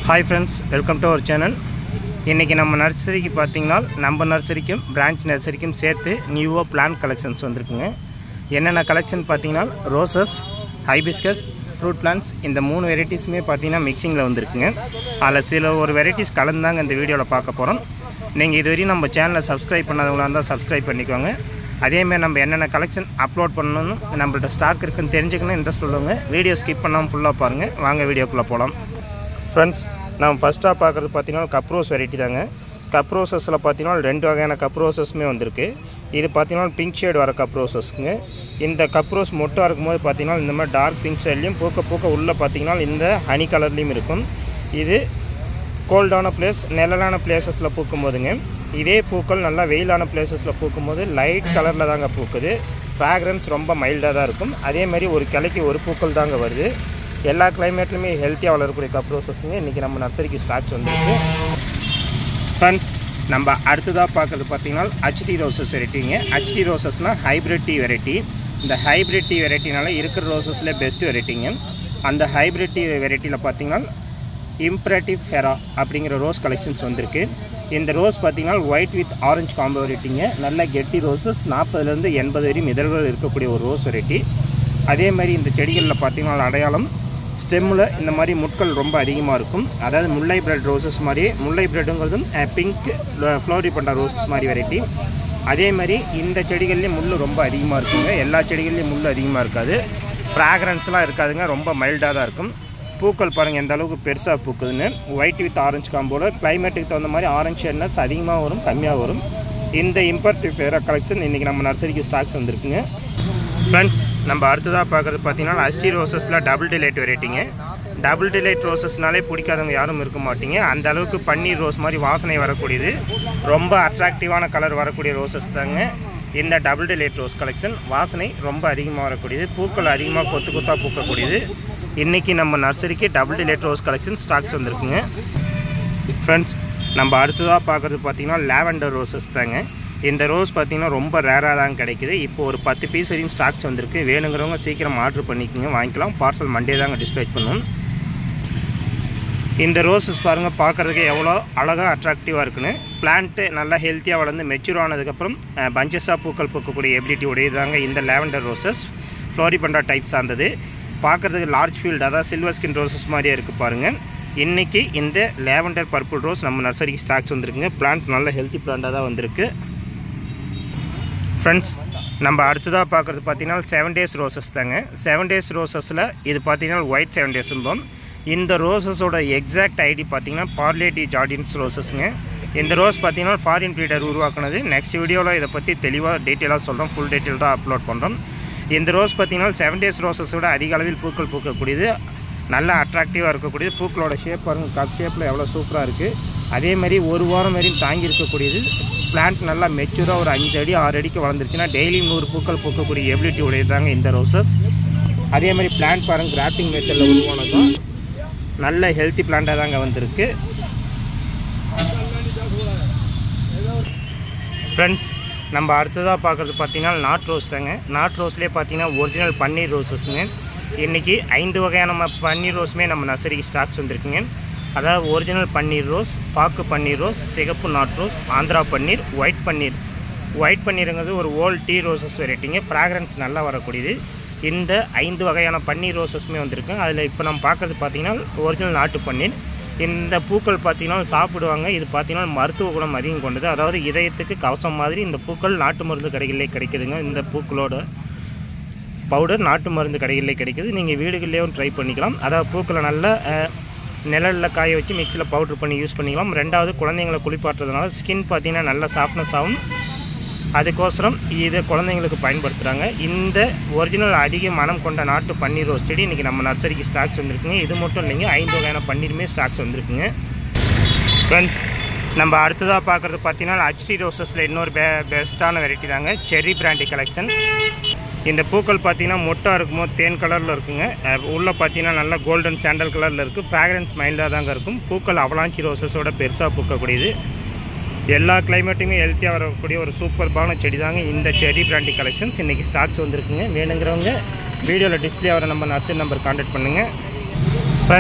hi friends welcome to our channel இன்றைக்கி நம்ம நர்சரிக்கு பார்த்தீங்கன்னா நம்ம நர்சரிக்கும் பிரான்ச் நர்சரிக்கும் சேர்த்து நியூவாக பிளான்ட் கலெக்ஷன்ஸ் வந்திருக்குங்க என்னென்ன கலெக்ஷன் பார்த்தீங்கன்னா ரோசஸ் ஹைபிஸ்கஸ் ஃப்ரூட் பிளான்ட்ஸ் இந்த மூணு வெரைட்டிஸுமே பார்த்தீங்கன்னா மிக்சிங்கில் வந்திருக்குங்க அதில் சில ஒரு வெரைட்டிஸ் கலந்தாங்க இந்த வீடியோவில் பார்க்க போகிறோம் நீங்கள் இதுவரையும் நம்ம சேனலை சப்ஸ்கிரைப் பண்ணாதவங்களா இருந்தால் சப்ஸ்கிரைப் பண்ணிக்கோங்க அதேமாதிரி நம்ம என்னென்ன கலெக்ஷன் அப்லோட் பண்ணணும்னு நம்மள்ட்ட ஸ்டாக் இருக்குன்னு தெரிஞ்சுக்கணும் இன்ட்ரெஸ்ட் உள்ளவங்க வீடியோ ஸ்கிப் பண்ணாமல் ஃபுல்லாக பாருங்கள் வாங்க வீடியோக்குள்ளே போகலாம் ஃப்ரெண்ட்ஸ் நம்ம ஃபஸ்ட்டாக பார்க்குறது பார்த்தீங்கன்னா கப் ரோஸ் வெரைட்டி தாங்க கப் ரோசஸில் பார்த்தீங்கன்னா ரெண்டு வகையான கப் ரோசஸுமே வந்திருக்கு இது பார்த்தீங்கன்னா பிங்க் ஷேட் வர கப் ரோசஸ்ங்க இந்த கப் ரோஸ் மொட்டாக இருக்கும்போது பார்த்தீங்கன்னா இந்த மாதிரி டார்க் பிங்க் ஷேட்லேயும் பூக்க பூக்க உள்ளே பார்த்தீங்கன்னா இந்த ஹனி கலர்லேயும் இருக்கும் இது கோல்டான பிளேஸ் நிழலான பிளேசஸில் பூக்கும் போதுங்க இதே பூக்கள் நல்லா வெயிலான பிளேசஸில் பூக்கும்போது லைட் கலரில் தாங்க பூக்குது ஃப்ராக்ரன்ஸ் ரொம்ப மைல்டாக தான் இருக்கும் அதே மாதிரி ஒரு கிளைக்கு ஒரு பூக்கள் தாங்க வருது எல்லா கிளைமேட்லையுமே ஹெல்த்தியாக வளரக்கூடிய கப் ரோசஸுங்க இன்றைக்கி நம்ம நர்சரிக்கு ஸ்டாக்ஸ் வந்துருக்கு ஃப்ரெண்ட்ஸ் நம்ம அடுத்ததாக பார்க்குறது பார்த்தீங்கன்னா ஹச்டி ரோசஸ் வெரைட்டிங்க ஹச்டி ரோசஸ்னால் ஹைப்ரிட் டீ வெரைட்டி இந்த ஹைப்ரிட் டீ வெரைட்டினால இருக்கிற ரோசஸில் பெஸ்ட் வெரைட்டிங்க அந்த ஹைப்ரிட் டீ வெரைட்டியில் பார்த்தீங்கன்னா இம்ப்ரேட்டிவ் ஃபெரா அப்படிங்கிற ரோஸ் கலெக்ஷன்ஸ் வந்திருக்கு இந்த ரோஸ் பார்த்தீங்கன்னா ஒயிட் வித் ஆரஞ்சு காம்போ வெரைட்டிங்க நல்ல கெட்டி ரோசஸ் நாற்பதுலேருந்து எண்பது வரையும் இதழ்கள் இருக்கக்கூடிய ஒரு ரோஸ் வெரைட்டி அதே மாதிரி இந்த செடிகளில் பார்த்தீங்கன்னா அடையாளம் ஸ்டெம்மில் இந்த மாதிரி முட்கள் ரொம்ப அதிகமாக இருக்கும் அதாவது முல்லை பிரெட் ரோசஸ் மாதிரி முல்லை பிரெட்டுங்கிறதும் பிங்க் ஃப்ளோரி பண்ணுற ரோசஸ் மாதிரி வெரைட்டி அதே மாதிரி இந்த செடிகள்லேயும் முள் ரொம்ப அதிகமாக இருக்குங்க எல்லா செடிகள்லேயும் முள் அதிகமாக இருக்காது ஃப்ராக்ரன்ஸ்லாம் இருக்காதுங்க ரொம்ப மைல்டாக தான் இருக்கும் பூக்கள் பாருங்கள் எந்த அளவுக்கு பெருசாக பூக்குதுன்னு ஒயிட் வித் ஆரஞ்சு காம்போட கிளைமேட்டுக்கு தகுந்த மாதிரி ஆரஞ்சு ஷேட்னஸ் அதிகமாக வரும் கம்மியாக வரும் இந்த இம்பர்டிவ் ஃபேரா கலெக்ஷன் இன்றைக்கி நம்ம நர்சரிக்கு ஸ்டாக்ஸ் வந்திருக்குங்க ஃப்ரெண்ட்ஸ் நம்ம அடுத்ததாக பார்க்குறது பார்த்தீங்கன்னா அஸ்டி ரோசஸில் டபுள் டிலைட் வெரைட்டிங்க டபுள் டிலைட் ரோசஸ்னாலே பிடிக்காதவங்க யாரும் இருக்க மாட்டீங்க அந்த அளவுக்கு பன்னீர் ரோஸ் மாதிரி வாசனை வரக்கூடியது ரொம்ப அட்ராக்டிவான கலர் வரக்கூடிய ரோசஸ் தாங்க இந்த டபுள் டிலைட் ரோஸ் கலெக்ஷன் வாசனை ரொம்ப அதிகமாக வரக்கூடியது பூக்கள் அதிகமாக கொத்து கொத்தாக பூக்கக்கூடியது இன்றைக்கி நம்ம நர்சரிக்கு double delight rose collection stocks வந்திருக்குங்க ஃப்ரெண்ட்ஸ் நம்ம அடுத்ததாக பார்க்குறது பார்த்திங்கன்னா லாவெண்டர் ரோசஸ் தாங்க இந்த ரோஸ் பார்த்திங்கன்னா ரொம்ப ரேராக தான் கிடைக்குது இப்போ ஒரு பத்து பீஸ் வரையும் ஸ்டாக்ஸ் வந்திருக்கு வேணுங்கிறவங்க சீக்கிரம் ஆர்டர் பண்ணிக்கோங்க வாங்கிக்கலாம் பார்சல் மண்டே தாங்க டிஸ்பேச் பண்ணுவோம் இந்த ரோசஸ் பாருங்கள் பார்க்குறதுக்கு எவ்வளோ அழகாக அட்ராக்டிவாக இருக்குன்னு பிளான்ட்டு நல்லா ஹெல்த்தியாக வளர்ந்து மெச்சூர் ஆனதுக்கப்புறம் பஞ்சஸாக பூக்கள் பூக்கக்கூடிய எபிலிட்டி உடையதாங்க இந்த lavender roses floribunda type சார்ந்தது பார்க்குறதுக்கு லார்ஜ் ஃபீல்டு அதாவது சில்வர் ஸ்கின் ரோசஸ் மாதிரியே இருக்குது பாருங்கள் இன்றைக்கி இந்த லேவெண்டர் பர்பிள் ரோஸ் நம்ம நர்சரிக்கு ஸ்டாக்ஸ் வந்திருக்குங்க பிளான்ட் நல்ல ஹெல்த்தி பிளான்ட்டாக தான் வந்திருக்கு ஃப்ரெண்ட்ஸ் நம்ம அடுத்ததாக பார்க்குறது பார்த்தீங்கன்னா செவன் டேஸ் ரோசஸ் தாங்க செவன் டேஸ் ரோசஸில் இது பார்த்தீங்கன்னா ஒயிட் செவன் டேஸ்ம்போம் இந்த ரோசஸோட எக்ஸாக்ட் ஐடி பார்த்தீங்கன்னா பார்லேட்டி ஜார்டின்ஸ் ரோசஸ்ங்க இந்த ரோஸ் பார்த்தீங்கன்னா ஃபாரின் ப்ரீடர் உருவாக்குனது நெக்ஸ்ட் வீடியோவில் இதை பற்றி தெளிவாக டீட்டெயிலாக சொல்கிறோம் ஃபுல் டீட்டெயில் தான் அப்லோட் பண்ணுறோம் இந்த ரோஸ் பார்த்தீங்கன்னா செவன் டேஸ் ரோசஸோட அதிக அளவில் பூக்கள் பூக்கக்கூடியது நல்லா அட்ராக்டிவாக இருக்கக்கூடியது பூக்களோட ஷேப் பாருங்கள் கப் ஷேப்பில் எவ்வளோ சூப்பராக இருக்குது அதே மாதிரி ஒரு வாரம் வரையும் தாங்கி இருக்கக்கூடியது பிளான்ட் நல்லா மெச்சூராக ஒரு அஞ்சு அடி ஆறு அடிக்கு வளர்ந்துருச்சுன்னா டெய்லி நூறு பூக்கள் பூக்கக்கூடிய எபிலிட்டி உடையதாங்க இந்த ரோசஸ் அதே மாதிரி பிளான்ட் பாருங்கள் கிராஃப்டிங் மெத்தடில் உருவானதும் நல்ல ஹெல்த்தி பிளான்ட்டாக தாங்க வந்திருக்கு ஃப்ரெண்ட்ஸ் நம்ம அடுத்ததாக பார்க்குறது பார்த்தீங்கன்னா நாட் ரோஸ் தாங்க நாட் ரோஸ்லேயே பார்த்தீங்கன்னா ஒரிஜினல் பன்னீர் ரோசஸ்ங்க இன்றைக்கி ஐந்து வகையான நம்ம பன்னீர் ரோஸுமே நம்ம நர்சரிக்கு ஸ்டாக்ஸ் வந்திருக்குங்க அதாவது ஒரிஜினல் பன்னீர் ரோஸ் பாக்கு பன்னீர் ரோஸ் சிகப்பு நாட் ரோஸ் ஆந்திரா பன்னீர் ஒயிட் பன்னீர் ஒயிட் பன்னீருங்கிறது ஒரு ஓல்ட் டீ ரோசஸ் வெரைட்டிங்க ஃப்ராக்ரன்ஸ் நல்லா வரக்கூடியது இந்த ஐந்து வகையான பன்னீர் ரோசஸுமே வந்திருக்கு அதில் இப்போ நம்ம பார்க்குறது பார்த்திங்கன்னா ஒரிஜினல் நாட்டு பன்னீர் இந்த பூக்கள் பார்த்திங்கன்னா சாப்பிடுவாங்க இது பார்த்திங்கன்னா மருத்துவ குணம் அதிகம் கொண்டது அதாவது இதயத்துக்கு கவசம் மாதிரி இந்த பூக்கள் நாட்டு மருந்து கடைகளிலே கிடைக்குதுங்க இந்த பூக்களோட பவுடர் நாட்டு மருந்து கடைகளிலே கிடைக்குது நீங்கள் வீடுகள்லேயும் ட்ரை பண்ணிக்கலாம் அதாவது பூக்களை நல்லா நிழலில் காய வச்சு மிக்சியில் பவுட்ரு பண்ணி யூஸ் பண்ணிக்கலாம் ரெண்டாவது குழந்தைங்களை குளிப்பாட்டுறதுனால ஸ்கின் பார்த்திங்கன்னா நல்ல சாஃப்ட்னஸ் ஆகும் அதுக்கோசரம் இதை குழந்தைங்களுக்கு பயன்படுத்துகிறாங்க இந்த ஒரிஜினல் அதிக மனம் கொண்ட நாட்டு பன்னீர் ரோஸ் செடி இன்றைக்கி நம்ம நர்சரிக்கு ஸ்டாக்ஸ் வந்திருக்குங்க இது மட்டும் இல்லைங்க ஐந்து வகையான பன்னீருமே ஸ்டாக்ஸ் வந்திருக்குங்க ஃப்ரெண்ட்ஸ் நம்ம அடுத்ததாக பார்க்குறது பார்த்தீங்கன்னா ஹச்டி ரோசஸில் இன்னொரு பெ பெஸ்ட்டான வெரைட்டி தாங்க செர்ரி பிராண்டி கலெக்ஷன் இந்த பூக்கள் பார்த்தீங்கன்னா மொட்டாக இருக்கும்போது தேன் கலரில் இருக்குங்க உள்ளே பார்த்தீங்கன்னா நல்லா கோல்டன் சாண்டல் கலரில் இருக்குது ஃப்ராக்ரன்ஸ் மைல்டாக தாங்க இருக்கும் பூக்கள் அவலாஞ்சி ரோசஸோட பெருசாக பூக்கக்கூடியது எல்லா கிளைமேட்டுமே ஹெல்த்தியாக வரக்கூடிய ஒரு சூப்பர்பான செடி தாங்க இந்த செடி பிராண்டி கலெக்ஷன்ஸ் இன்றைக்கி ஸ்டாக்ஸ் வந்திருக்குங்க வேணுங்கிறவங்க வீடியோவில் டிஸ்பிளே ஆகிற நம்ம நர்சரி நம்பர் கான்டாக்ட் பண்ணுங்கள் ஃப்ரெண்ட்ஸ்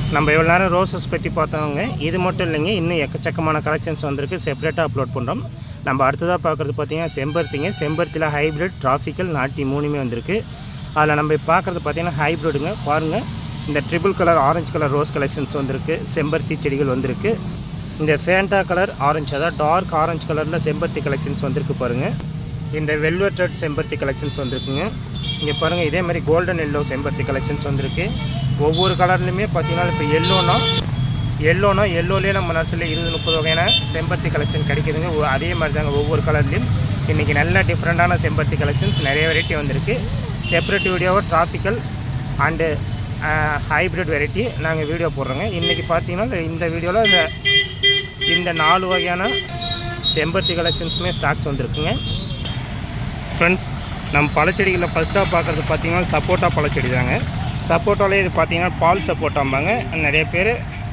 நம்ம இவ்வளோ நேரம் ரோசஸ் பற்றி பார்த்தவங்க இது மட்டும் இல்லைங்க இன்னும் எக்கச்சக்கமான கலெக்ஷன்ஸ் வந்திருக்கு செப்பரேட்டாக அப்லோட் பண்ணுறோம் நம்ம அடுத்ததாக பார்க்குறது பார்த்தீங்கன்னா செம்பருத்திங்க செம்பருத்தியில் ஹைப்ரிட் டிராஃபிக்கல் நாட்டி மூணுமே வந்திருக்கு அதில் நம்ம இப்போ பார்க்குறது பார்த்தீங்கன்னா ஹைப்ரிடுங்க பாருங்கள் இந்த triple colour orange colour rose collections வந்திருக்கு செம்பருத்தி செடிகள் வந்திருக்கு இந்த ஃபேண்டா கலர் ஆரஞ்சு அதாவது டார்க் ஆரஞ்சு கலரில் செம்பருத்தி கலெக்ஷன்ஸ் வந்திருக்கு பாருங்கள் இந்த வெல்வெட்டட் செம்பருத்தி கலெக்ஷன்ஸ் வந்திருக்குங்க இங்கே பாருங்கள் இதே மாதிரி கோல்டன் எல்லோ செம்பருத்தி கலெக்ஷன்ஸ் வந்திருக்கு ஒவ்வொரு கலர்லையுமே பார்த்தீங்கன்னா இப்போ எல்லோனா எல்லோனா எல்லோலேயே நம்ம நர்சரியில் இருபது முப்பது வகையான செம்பருத்தி கலெக்ஷன் கிடைக்குதுங்க ஒ- அதே மாதிரி தாங்க ஒவ்வொரு கலர்லேயும் இன்றைக்கி நல்ல டிஃப்ரெண்ட்டான செம்பருத்தி கலெக்ஷன்ஸ் நிறைய வெரைட்டி வந்திருக்கு செப்பரேட் வீடியோவை டிராஃபிக்கல் அண்டு ஹைப்ரிட் வெரைட்டி நாங்கள் வீடியோ போடுறோங்க இன்றைக்கி பார்த்தீங்கன்னா இந்த வீடியோவில் இந்த இந்த நாலு வகையான செம்பருத்தி கலெக்ஷன்ஸுமே ஸ்டாக்ஸ் வந்திருக்குங்க ஃப்ரெண்ட்ஸ் நம்ம பழச்செடிகளில் ஃபஸ்ட்டாக பார்க்குறது பார்த்தீங்கன்னா சப்போட்டா பழச்செடி தாங்க சப்போட்டாலே இது பார்த்தீங்கன்னா பால் சப்போட்டாம்பாங்க நிறைய பேர்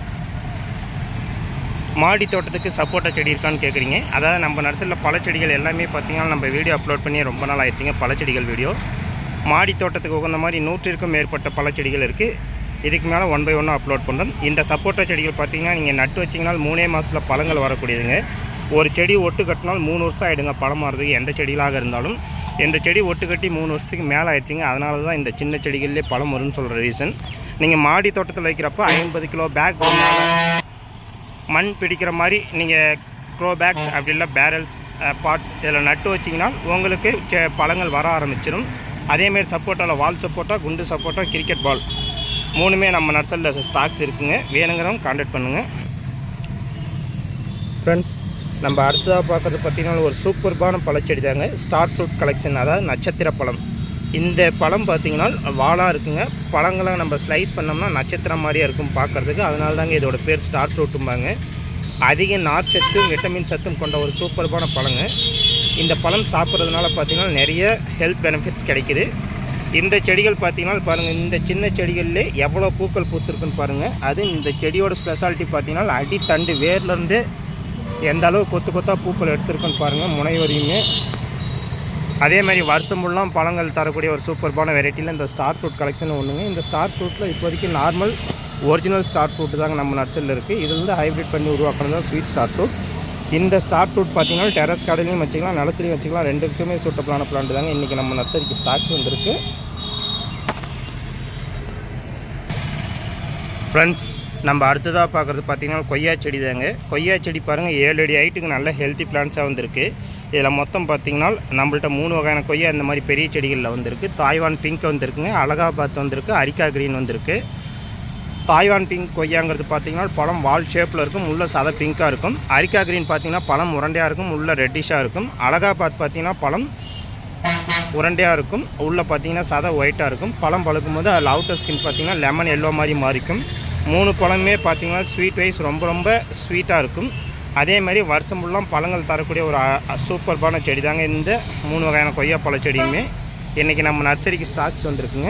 மாடி தோட்டத்துக்கு சப்போட்டா செடி இருக்கான்னு கேட்குறீங்க அதாவது நம்ம நர்சரியில் பழச்செடிகள் எல்லாமே பார்த்தீங்கன்னா நம்ம வீடியோ அப்லோட் பண்ணி ரொம்ப நாள் ஆயிடுச்சுங்க பழச்செடிகள் வீடியோ மாடி தோட்டத்துக்கு உகந்த மாதிரி நூற்றிற்கும் மேற்பட்ட பழச்செடிகள் இருக்குது இதுக்கு மேலே ஒன் பை ஒன்னாக அப்லோட் பண்ணுறோம் இந்த சப்போட்டா செடிகள் பார்த்தீங்கன்னா நீங்கள் நட்டு வச்சிங்கன்னா மூணே மாதத்தில் பழங்கள் வரக்கூடியதுங்க ஒரு செடி ஒட்டு கட்டினால் மூணு வருஷம் ஆகிடுங்க பழம் மாறுறதுக்கு எந்த செடிகளாக இருந்தாலும் இந்த செடி ஒட்டு கட்டி மூணு வருஷத்துக்கு மேலே ஆயிடுச்சுங்க அதனால தான் இந்த சின்ன செடிகள்லேயே பழம் வரும்னு சொல்கிற ரீசன் நீங்கள் மாடி தோட்டத்தில் வைக்கிறப்ப ஐம்பது கிலோ பேக் மண் பிடிக்கிற மாதிரி நீங்கள் க்ரோ பேக்ஸ் அப்படி இல்லை பேரல்ஸ் பாட்ஸ் இதில் நட்டு வச்சிங்கன்னா உங்களுக்கு செ- பழங்கள் வர ஆரம்பிச்சிடும் அதேமாரி சப்போட்டாவில் வால் சப்போட்டா குண்டு சப்போட்டா கிரிக்கெட் பால் மூணுமே நம்ம நர்சரியில் ஸ்டாக்ஸ் இருக்குங்க வேணுங்கிறவங்க காண்டாக்ட் பண்ணுங்கள் ஃப்ரெண்ட்ஸ் நம்ம அடுத்ததாக பார்க்குறது பார்த்தீங்கன்னா ஒரு சூப்பர்பான பழச்செடி தாங்க ஸ்டார் ஃப்ரூட் கலெக்ஷன் அதாவது நட்சத்திர பழம் இந்த பழம் பார்த்தீங்கன்னா வாளாக இருக்குங்க பழங்களை நம்ம ஸ்லைஸ் பண்ணோம்னா நட்சத்திரம் மாதிரியே இருக்கும் பார்க்குறதுக்கு அதனால தாங்க இதோட பேர் ஸ்டார் ஃப்ரூட்டும்பாங்க அதிக நார்ச்சத்தும் விட்டமின் சத்தும் கொண்ட ஒரு சூப்பர்பான பழங்க இந்த பழம் சாப்பிட்றதுனால பார்த்தீங்கன்னா நிறைய ஹெல்த் பெனிஃபிட்ஸ் கிடைக்குது இந்த செடிகள் பார்த்தீங்கன்னா பாருங்கள் இந்த சின்ன செடிகள்லே எவ்வளோ பூக்கள் பூத்திருக்குன்னு பாருங்கள் அது இந்த செடியோட ஸ்பெஷாலிட்டி பார்த்தீங்கன்னா அடித்தண்டு வேர்லேருந்து எந்த அளவு கொத்து கொத்தாக பூக்கள் எடுத்திருக்குன்னு பாருங்கள் முனை வரையுமே அதே மாதிரி வருஷம் ஃபுல்லாக பழங்கள் தரக்கூடிய ஒரு சூப்பர்பான வெரைட்டியில் இந்த ஸ்டார் ஃப்ரூட் கலெக்ஷன் ஒன்றுங்க இந்த ஸ்டார் ஃப்ரூட்டில் இப்போதைக்கு நார்மல் ஒரிஜினல் ஸ்டார் ஃப்ரூட் தாங்க நம்ம நர்சரியில் இருக்குது இது வந்து ஹைப்ரிட் பண்ணி உருவாக்குனது தான் ஸ்வீட் ஸ்டார் ஃப்ரூட் இந்த ஸ்டார் ஃப்ரூட் பார்த்தீங்கன்னா டெரஸ் கார்டன்லையும் வச்சுக்கலாம் நிலத்துலையும் வச்சுக்கலாம் ரெண்டுக்குமே சூட்டபிளான பிளான்ட் தாங்க இன்றைக்கி நம்ம நர்சரிக்கு ஸ்டாக்ஸ் வந்திருக்கு ஃப்ரெண்ட்ஸ் நம்ம அடுத்ததாக பார்க்குறது பார்த்தீங்கன்னா கொய்யா செடி தாங்க கொய்யா செடி பாருங்கள் ஏழு அடி ஹைட்டுக்கு நல்ல ஹெல்த்தி பிளான்ஸாக வந்திருக்கு இதில் மொத்தம் பார்த்தீங்கன்னா நம்மள்ட்ட மூணு வகையான கொய்யா இந்த மாதிரி பெரிய செடிகளில் வந்திருக்கு தாய்வான் பிங்க் வந்திருக்குங்க அலகாபாத் வந்திருக்கு அரிக்கா கிரீன் வந்திருக்கு தாய்வான் பிங்க் கொய்யாங்கிறது பார்த்தீங்கன்னா பழம் வால் ஷேப்பில் இருக்கும் உள்ள சதை பிங்காக இருக்கும் அரிக்கா கிரீன் பார்த்தீங்கன்னா பழம் உருண்டையாக இருக்கும் உள்ள ரெட்டிஷாக இருக்கும் அலகாபாத் பார்த்தீங்கன்னா பழம் உருண்டையாக இருக்கும் உள்ளே பார்த்தீங்கன்னா சதை ஒயிட்டாக இருக்கும் பழம் பழுக்கும் போது அதில் அவுட்டர் ஸ்கின் பார்த்தீங்கன்னா லெமன் எல்லோ மாதிரி மாறிக்கும் மூணு பழமே பார்த்தீங்கன்னா ஸ்வீட் வைஸ் ரொம்ப ரொம்ப ஸ்வீட்டாக இருக்கும் அதே மாதிரி வருஷம் ஃபுல்லாக பழங்கள் தரக்கூடிய ஒரு சூப்பர்பான செடி தாங்க இந்த மூணு வகையான கொய்யா பழ செடியுமே இன்றைக்கி நம்ம நர்சரிக்கு ஸ்டாக்ஸ் வந்திருக்குங்க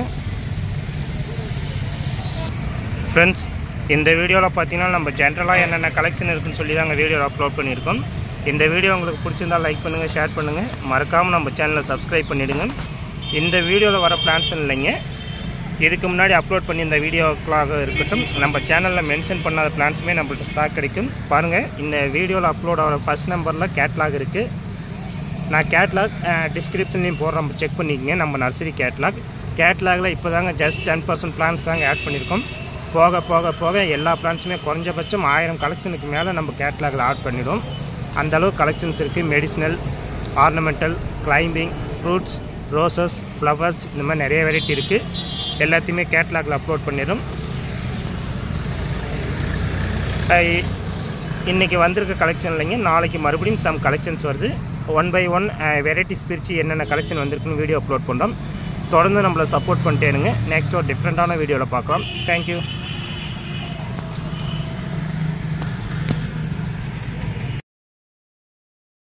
ஃப்ரெண்ட்ஸ் இந்த வீடியோவில் பார்த்தீங்கன்னா நம்ம ஜென்ரலாக என்னென்ன கலெக்ஷன் இருக்குன்னு சொல்லி தாங்க வீடியோவில் அப்லோட் பண்ணியிருக்கோம் இந்த வீடியோ உங்களுக்கு பிடிச்சிருந்தா லைக் பண்ணுங்கள் ஷேர் பண்ணுங்கள் மறக்காமல் நம்ம சேனலை சப்ஸ்கிரைப் பண்ணிவிடுங்க இந்த வீடியோவில் வர பிளான்ஸ் இல்லைங்க இதுக்கு முன்னாடி அப்லோட் பண்ணியிருந்த வீடியோக்களாக இருக்கட்டும் நம்ம சேனலில் மென்ஷன் பண்ணாத பிளான்ஸுமே நம்மள்ட்ட ஸ்டாக் கிடைக்கும் பாருங்கள் இந்த வீடியோவில் அப்லோட் ஆகிற ஃபஸ்ட் நம்பரில் கேட்லாக் இருக்குது நான் கேட்லாக் டிஸ்கிரிப்ஷன்லேயும் போடுறோம் செக் பண்ணிக்கங்க நம்ம நர்சரி கேட்லாக் கேட்லாகில் இப்போ தாங்க ஜஸ்ட் டென் பர்சன்ட் பிளான்ஸ் தாங்க ஆட் பண்ணியிருக்கோம் போக போக போக எல்லா பிளான்ஸுமே குறைஞ்சபட்சம் ஆயிரம் கலெக்ஷனுக்கு மேலே நம்ம கேட்லாகில் ஆட் பண்ணிவிடும் அந்தளவு கலெக்ஷன்ஸ் இருக்குது medicinal ornamental climbing fruits roses flowers இந்த மாதிரி நிறைய வெரைட்டி இருக்குது எல்லாத்தையுமே கேட்லாகில் அப்லோட் பண்ணிடும் இன்றைக்கி வந்திருக்க கலெக்ஷன் இல்லைங்க நாளைக்கு மறுபடியும் சம் கலெக்ஷன்ஸ் வருது ஒன் பை ஒன் வெரைட்டிஸ் பிரித்து என்னென்ன கலெக்ஷன் வந்திருக்குன்னு வீடியோ அப்லோட் பண்ணுறோம் தொடர்ந்து நம்மளை சப்போர்ட் பண்ணிட்டே இருங்க நெக்ஸ்ட் ஒரு டிஃப்ரெண்ட்டான வீடியோவில் பார்க்கலாம் தேங்க்யூ